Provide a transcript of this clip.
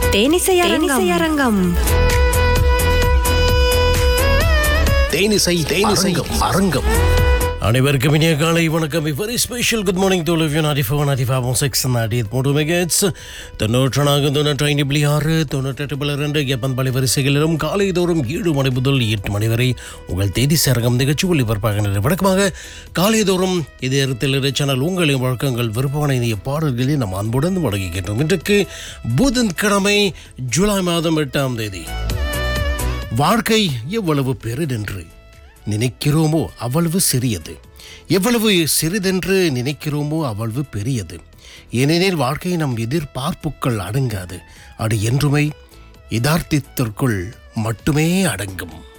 தேனிசையரங்கம் தேனிசை தேனிசை அரங்கம் அனைவருக்கும் இனிய காலை வணக்கம் very special good morning to live you நாடி ஃபோர் நாடி ஃபைவ் சிக்ஸ் நாடி மூன்று மெகட்ஸ் தொண்ணூற்றாக தொண்ணூற்றி ஐந்து புள்ளி ஆறு தொண்ணூற்றெட்டு புள்ளி ரெண்டு எப்பன் பள்ளி வரிசைகளிலும் காலை தோறும் ஏழு மணி முதல் எட்டு மணி வரை உங்கள் தேதி சரகம் நிகழ்ச்சி ஒளிபரப்பாகின்றது வழக்கமாக காலை தோறும் இது இடத்தில் சேனல் உங்களின் வழக்கங்கள் விருப்பமான இந்திய பாடல்களை நாம் அன்புடன் வழங்குகின்றோம் இன்றைக்கு புதன்கிழமை ஜூலை மாதம் எட்டாம் தேதி வாழ்க்கை எவ்வளவு பெரிதென்று நினைக்கிறோமோ அவ்வளவு சிறியது எவ்வளவு சிறிதென்று நினைக்கிறோமோ அவ்வளவு பெரியது ஏனெனில் வாழ்க்கை நம் எதிர்பார்ப்புகள் அடங்காது அது என்றுமே யதார்த்தத்திற்குள் மட்டுமே அடங்கும்